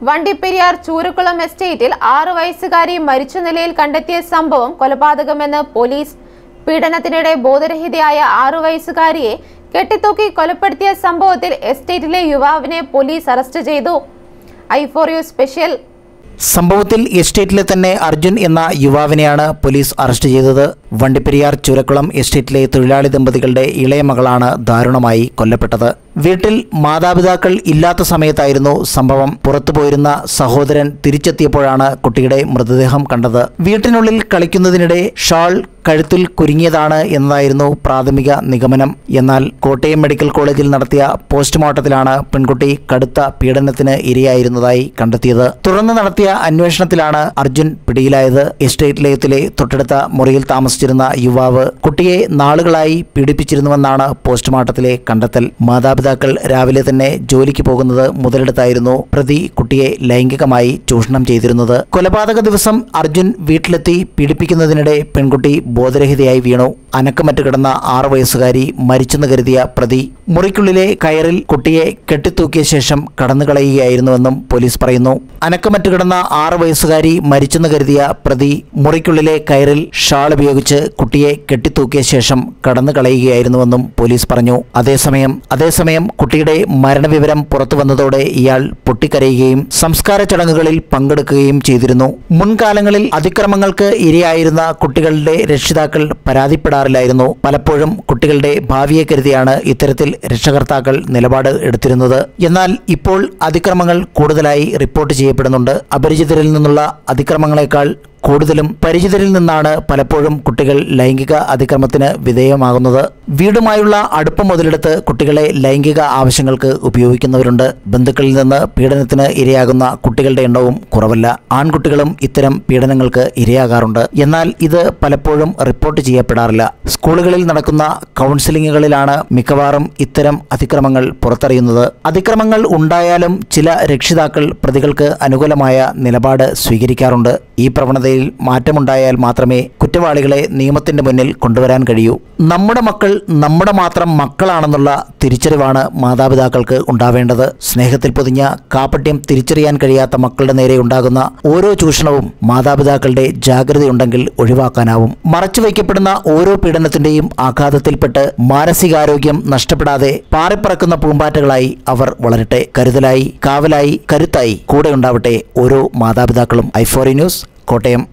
വണ്ടിപ്പെരിയാർ ചൂരക്കുളം എസ്റ്റേറ്റിൽ ആറു വയസ്സുകാരി മരിച്ച നിലയിൽ കണ്ടെത്തിയ സംഭവം കൊലപാതകമെന്ന് പോലീസ് പീഡനത്തിനിടെ ബോധരഹിതയായ ആറു വയസ്സുകാരിയെ കെട്ടിത്തൂക്കി കൊലപ്പെടുത്തിയ സംഭവത്തിൽ എസ്റ്റേറ്റിലെ യുവാവിനെ പോലീസ് അറസ്റ്റ് ചെയ്തു ഐ ഫോർ യു സ്പെഷ്യൽ സംഭവത്തിൽ എസ്റ്റേറ്റിലെ തന്നെ അർജുൻ എന്ന യുവാവിനെയാണ് പോലീസ് അറസ്റ്റ് ചെയ്തത് വണ്ടിപ്പെരിയാർ ചുരക്കുളം എസ്റ്റേറ്റിലെ തൊഴിലാളി ദമ്പതികളുടെ ഇളയ മകളാണ് ദാരുണമായി കൊല്ലപ്പെട്ടത് വീട്ടിൽ മാതാപിതാക്കൾ ഇല്ലാത്ത സമയത്തായിരുന്നു സംഭവം പുറത്തുപോയിരുന്ന സഹോദരൻ തിരിച്ചെത്തിയപ്പോഴാണ് കുട്ടിയുടെ മൃതദേഹം കണ്ടത് വീട്ടിനുള്ളിൽ കളിക്കുന്നതിനിടെ ഷാൾ കഴുത്തിൽ കുരുങ്ങിയതാണ് എന്നതായിരുന്നു പ്രാഥമിക നിഗമനം എന്നാൽ കോട്ടയം മെഡിക്കൽ കോളേജിൽ നടത്തിയ പോസ്റ്റ്മോർട്ടത്തിലാണ് പെൺകുട്ടി കടുത്ത പീഡനത്തിന് ഇരയായിരുന്നതായി കണ്ടെത്തിയത് തുടർന്ന് നടത്തിയ അന്വേഷണത്തിലാണ് അർജുൻ പിടിയിലായത് എസ്റ്റേറ്റ് ലയത്തിലെ തൊട്ടടുത്ത മുറിയിൽ താമസിച്ചിരുന്ന യുവാവ് കുട്ടിയെ നാളുകളായി പീഡിപ്പിച്ചിരുന്നുവെന്നാണ് പോസ്റ്റ്മോർട്ടത്തിലെ കണ്ടെത്തൽ മാതാപിതാക്കൾ രാവിലെ തന്നെ ജോലിക്ക് പോകുന്നത് മുതലെടുത്തായിരുന്നു പ്രതി കുട്ടിയെ ലൈംഗികമായി ചൂഷണം ചെയ്തിരുന്നത് കൊലപാതക ദിവസം അർജുൻ വീട്ടിലെത്തി പീഡിപ്പിക്കുന്നതിനിടെ പെൺകുട്ടി ബോധരഹിതയായി വീണു അനക്കമറ്റ് കിടന്ന ആറു വയസ്സുകാരി മരിച്ചെന്ന് കരുതിയ പ്രതി മുറിക്കുള്ളിലെ കയറിൽ കുട്ടിയെ കെട്ടിത്തൂക്കിയ ശേഷം കടന്നുകളയുകയായിരുന്നുവെന്നും പോലീസ് പറയുന്നു അനക്കമറ്റ് കിടന്ന ആറു വയസ്സുകാരി മരിച്ചെന്ന് കരുതിയ പ്രതി മുറിക്കുള്ളിലെ കയറിൽ ഷാൾ ഉപയോഗിച്ച് കുട്ടിയെ കെട്ടിത്തൂക്കിയ ശേഷം കടന്നു കളയുകയായിരുന്നുവെന്നും പോലീസ് പറഞ്ഞു അതേസമയം അതേസമയം കുട്ടിയുടെ മരണവിവരം പുറത്തു വന്നതോടെ ഇയാൾ പൊട്ടിക്കരയുകയും സംസ്കാര ചടങ്ങുകളിൽ പങ്കെടുക്കുകയും ചെയ്തിരുന്നു മുൻകാലങ്ങളിൽ അതിക്രമങ്ങൾക്ക് ഇരയായിരുന്ന കുട്ടികളുടെ രക്ഷിതാക്കൾ പരാതിപ്പെടാറില്ലായിരുന്നു പലപ്പോഴും കുട്ടികളുടെ ഭാവിയെ കരുതിയാണ് ഇത്തരത്തിൽ രക്ഷകർത്താക്കൾ നിലപാട് എടുത്തിരുന്നത് എന്നാൽ ഇപ്പോൾ അതിക്രമങ്ങൾ കൂടുതലായി റിപ്പോർട്ട് ചെയ്യപ്പെടുന്നുണ്ട് അപരിചിതരിൽ നിന്നുള്ള അതിക്രമങ്ങളെക്കാൾ കൂടുതലും പരിചിതരിൽ നിന്നാണ് പലപ്പോഴും കുട്ടികൾ ലൈംഗിക അതിക്രമത്തിന് വിധേയമാകുന്നത് വീടുമായുള്ള അടുപ്പം മുതലെടുത്ത് കുട്ടികളെ ലൈംഗിക ആവശ്യങ്ങൾക്ക് ഉപയോഗിക്കുന്നവരുണ്ട് ബന്ധുക്കളിൽ നിന്ന് പീഡനത്തിന് ഇരയാകുന്ന കുട്ടികളുടെ എണ്ണവും കുറവല്ല ആൺകുട്ടികളും ഇത്തരം പീഡനങ്ങൾക്ക് ഇരയാകാറുണ്ട് എന്നാൽ ഇത് പലപ്പോഴും റിപ്പോർട്ട് ചെയ്യപ്പെടാറില്ല സ്കൂളുകളിൽ നടക്കുന്ന കൗൺസിലിങ്ങുകളിലാണ് മിക്കവാറും ഇത്തരം അതിക്രമങ്ങൾ പുറത്തറിയുന്നത് അതിക്രമങ്ങൾ ഉണ്ടായാലും ചില രക്ഷിതാക്കൾ പ്രതികൾക്ക് അനുകൂലമായ നിലപാട് സ്വീകരിക്കാറുണ്ട് ഈ പ്രവണതയിൽ മാറ്റമുണ്ടായാൽ മാത്രമേ കുറ്റവാളികളെ നിയമത്തിന്റെ മുന്നിൽ കൊണ്ടുവരാൻ കഴിയൂ നമ്മുടെ മക്കൾ നമ്മുടെ മാത്രം മക്കളാണെന്നുള്ള തിരിച്ചറിവാണ് മാതാപിതാക്കൾക്ക് ഉണ്ടാവേണ്ടത് സ്നേഹത്തിൽ പൊതിഞ്ഞ കാപ്പട്യം തിരിച്ചറിയാൻ കഴിയാത്ത മക്കളുടെ നേരെ ഉണ്ടാകുന്ന ഓരോ ചൂഷണവും മാതാപിതാക്കളുടെ ജാഗ്രതയുണ്ടെങ്കിൽ ഒഴിവാക്കാനാവും മറച്ചുവയ്ക്കപ്പെടുന്ന ഓരോ പീഡനത്തിന്റെയും ആഘാതത്തിൽപ്പെട്ട് മാനസികാരോഗ്യം നഷ്ടപ്പെടാതെ പാറിപ്പറക്കുന്ന പൂമ്പാറ്റകളായി അവർ വളരട്ടെ കരുതലായി കാവലായി കരുത്തായി കൂടെ ഉണ്ടാവട്ടെ ഓരോ മാതാപിതാക്കളും ഐഫോറി ന്യൂസ് കോട്ടയം